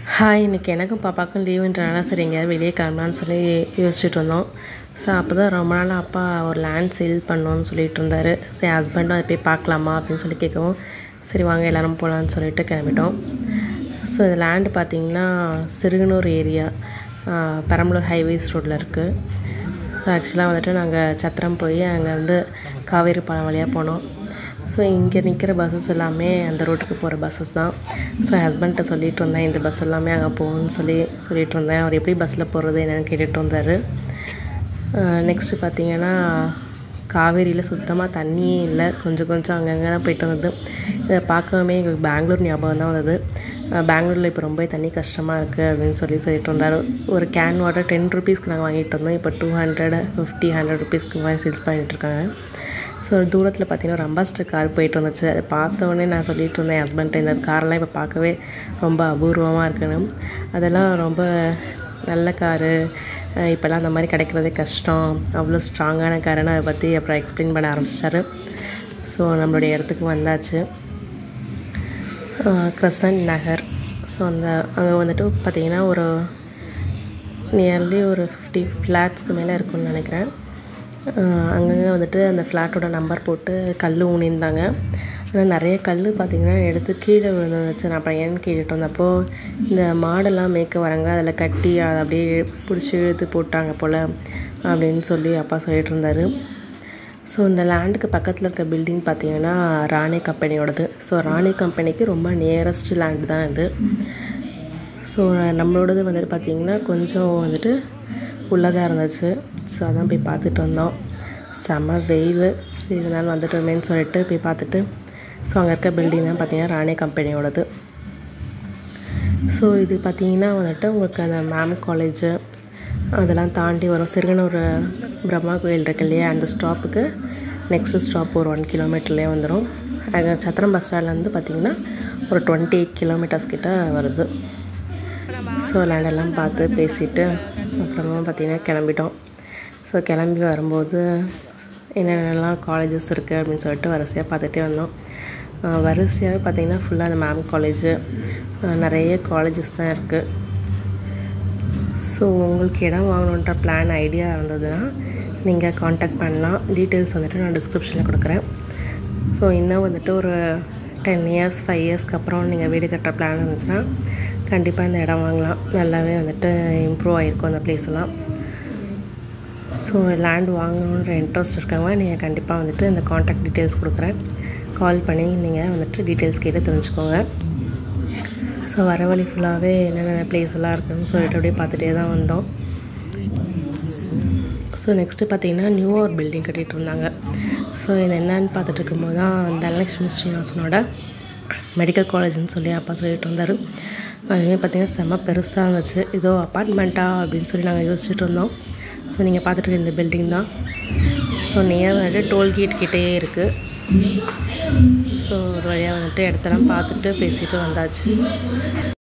hi இன்றைக்கி எனக்கும் பாப்பாவுக்கும் லீவுன்றனால சரி எங்கேயாவது வெளியே கிளம்பலான்னு சொல்லி யோசிச்சுட்டு இருந்தோம் ஸோ அப்போ தான் ரொம்ப நாள் அப்பா ஒரு லேண்ட் சேல் பண்ணணும்னு சொல்லிட்டு இருந்தார் சரி ஹஸ்பண்டும் அதை போய் பார்க்கலாமா அப்படின்னு சொல்லி கேட்கவும் சரி வாங்க எல்லோரும் போகலான்னு சொல்லிட்டு கிளம்பிட்டோம் ஸோ இந்த லேண்டு பார்த்திங்கன்னா சிறுகனூர் ஏரியா பெரம்பலூர் ஹைவேஸ் ரோட்டில் இருக்குது ஸோ ஆக்சுவலாக வந்துட்டு நாங்கள் சத்திரம் போய் அங்கேருந்து காவேரி பாலம் வழியாக போனோம் ஸோ இங்கே நிற்கிற பஸ்ஸஸ் எல்லாமே அந்த ரோட்டுக்கு போகிற பஸ்ஸஸ் தான் ஸோ ஹஸ்பண்ட்டை சொல்லிட்டு இருந்தேன் இந்த பஸ் எல்லாமே அங்கே போகணும்னு சொல்லி சொல்லிட்டு இருந்தேன் அவர் எப்படி பஸ்ஸில் போகிறது என்னென்னு கேட்டுட்டு இருந்தார் நெக்ஸ்ட்டு பார்த்தீங்கன்னா காவேரியில் சுத்தமாக தண்ணியே இல்லை கொஞ்சம் கொஞ்சம் அங்கங்கே தான் போயிட்டு வந்தது இதை பார்க்கவுமே எங்களுக்கு பெங்களூர் ஞாபகம் தான் வந்தது பெங்களூரில் இப்போ ரொம்ப தண்ணி கஷ்டமாக இருக்குது அப்படின்னு சொல்லி சொல்லிட்டு இருந்தார் ஒரு கேன் வாட்டர் டென் ருபீஸ்க்கு நாங்கள் வாங்கிட்டு இருந்தோம் இப்போ டூ ஹண்ட்ரட் ஃபிஃப்டி ஹண்ட்ரட் ருபீஸ்க்கு மாதிரி சேல்ஸ் பண்ணிகிட்ருக்காங்க ஸோ தூரத்தில் பார்த்தீங்கன்னா ஒரு அம்பாஸ்டர் கார் போயிட்டு இருந்துச்சு அதை பார்த்தோன்னே நான் சொல்லிட்டு இருந்தேன் என் ஹஸ்பண்ட்ட இந்த கார்லாம் இப்போ பார்க்கவே ரொம்ப அபூர்வமாக இருக்குன்னு அதெல்லாம் ரொம்ப நல்ல காரு இப்போல்லாம் அந்த மாதிரி கிடைக்கிறதே கஷ்டம் அவ்வளோ ஸ்ட்ராங்கான காருன்னு அதை பற்றி அப்புறம் எக்ஸ்பிளைன் பண்ண ஆரம்பிச்சிட்டாரு ஸோ நம்மளுடைய இடத்துக்கு வந்தாச்சு க்ரசன்ட் நகர் ஸோ அந்த அங்கே வந்துட்டு பார்த்திங்கன்னா ஒரு நியர்லி ஒரு ஃபிஃப்டி ஃப்ளாட்ஸ்க்கு மேலே இருக்கும்னு நினைக்கிறேன் அங்கங்கே வந்துட்டு அந்த ஃப்ளாட்டோட நம்பர் போட்டு கல் ஊனியிருந்தாங்க ஆனால் நிறைய கல் பார்த்திங்கன்னா எடுத்து கீழே விழுந்துருந்துச்சு நான் அப்புறம் ஏன்னு கேட்டுட்டு வந்தப்போ இந்த மாடெல்லாம் மேய்க்க வராங்க அதில் கட்டி அதை அப்படியே பிடிச்சி இழுத்து போட்டாங்க போல் அப்படின்னு சொல்லி அப்பா சொல்லிட்டு இருந்தார் ஸோ இந்த லேண்டுக்கு பக்கத்தில் இருக்க பில்டிங் பார்த்திங்கன்னா ராணி கம்பெனியோடது ஸோ ராணி கம்பெனிக்கு ரொம்ப நியரஸ்ட் லேண்ட் தான் இது ஸோ நம்மளோடது வந்துட்டு பார்த்திங்கன்னா கொஞ்சம் வந்துட்டு உள்ளதாக இருந்துச்சு ஸோ அதான் போய் பார்த்துட்டு வந்தோம் செம வெயில் சரி இருந்தாலும் வந்துட்டோமேன்னு சொல்லிட்டு போய் பார்த்துட்டு ஸோ அங்கே இருக்க பில்டிங் தான் பார்த்திங்கன்னா ராணி கம்பெனியோடது ஸோ இது பார்த்திங்கன்னா வந்துட்டு உங்களுக்கு அந்த மேம் காலேஜு அதெல்லாம் தாண்டி வரும் சிறுகனூர் பிரம்மா கோயில் இருக்கு இல்லையா அந்த ஸ்டாப்புக்கு நெக்ஸ்ட்டு ஸ்டாப் ஒரு ஒன் கிலோமீட்டர்லேயே வந்துடும் அங்கே சத்திரம் பஸ் ஸ்டாண்ட்லேருந்து பார்த்திங்கன்னா ஒரு டுவெண்ட்டி எயிட் கிலோமீட்டர்ஸ் கிட்ட வருது ஸோ லேண்டெல்லாம் பார்த்து பேசிவிட்டு அப்புறமா பார்த்திங்கன்னா கிளம்பிட்டோம் ஸோ கிளம்பி வரும்போது என்னென்னலாம் காலேஜஸ் இருக்குது அப்படின்னு சொல்லிட்டு வரிசையாக பார்த்துட்டே வந்தோம் வரிசையாகவே பார்த்திங்கன்னா ஃபுல்லாக அந்த மேம் காலேஜு நிறைய காலேஜஸ் தான் இருக்குது ஸோ உங்களுக்கு இடம் வாங்கணுன்ற பிளான் ஐடியா இருந்ததுன்னா நீங்கள் காண்டாக்ட் பண்ணலாம் டீட்டெயில்ஸ் வந்துட்டு நான் டிஸ்கிரிப்ஷனில் கொடுக்குறேன் ஸோ இன்னும் வந்துட்டு ஒரு டென் இயர்ஸ் ஃபைவ் இயர்ஸ்க்கு அப்புறம் நீங்கள் வீடு கட்டுற பிளான் இருந்துச்சுன்னா கண்டிப்பாக இந்த இடம் வாங்கலாம் நல்லாவே வந்துட்டு இம்ப்ரூவ் ஆகிருக்கும் அந்த பிளேஸ் எல்லாம் ஸோ லேண்ட் வாங்கணுன்ற இன்ட்ரெஸ்ட் இருக்கவங்க நீங்கள் கண்டிப்பாக வந்துட்டு இந்த காண்டாக்ட் டீட்டெயில்ஸ் கொடுக்குறேன் கால் பண்ணி நீங்கள் வந்துட்டு டீட்டெயில்ஸ் கேட்டு தெரிஞ்சுக்கோங்க ஸோ வர வழி ஃபுல்லாகவே என்னென்ன பிளேஸ் எல்லாம் இருக்குதுன்னு சொல்லிட்டு அப்படியே பார்த்துட்டே தான் வந்தோம் ஸோ நெக்ஸ்ட்டு பார்த்தீங்கன்னா நியூ ஒரு பில்டிங் கட்டிகிட்டு இருந்தாங்க ஸோ இது என்னன்னு பார்த்துட்டு இருக்கும்போது தான் தனலட்சுமி ஸ்ரீனிவாசனோட மெடிக்கல் காலேஜ்னு சொல்லி அப்பா சொல்லிட்டு இருந்தார் அதுவே பார்த்திங்கன்னா செம்ம பெருசாக இருந்துச்சு ஏதோ அப்பார்ட்மெண்ட்டா அப்படின்னு சொல்லி நாங்கள் யோசிச்சுட்டு இருந்தோம் ஸோ நீங்கள் பார்த்துட்டு இருக்க இந்த பில்டிங் தான் ஸோ நியர் வந்துட்டு டோல்கேட் கிட்டே இருக்குது ஸோ ஒரு வழியாக வந்துட்டு இடத்தெல்லாம் பார்த்துட்டு பேசிட்டு வந்தாச்சு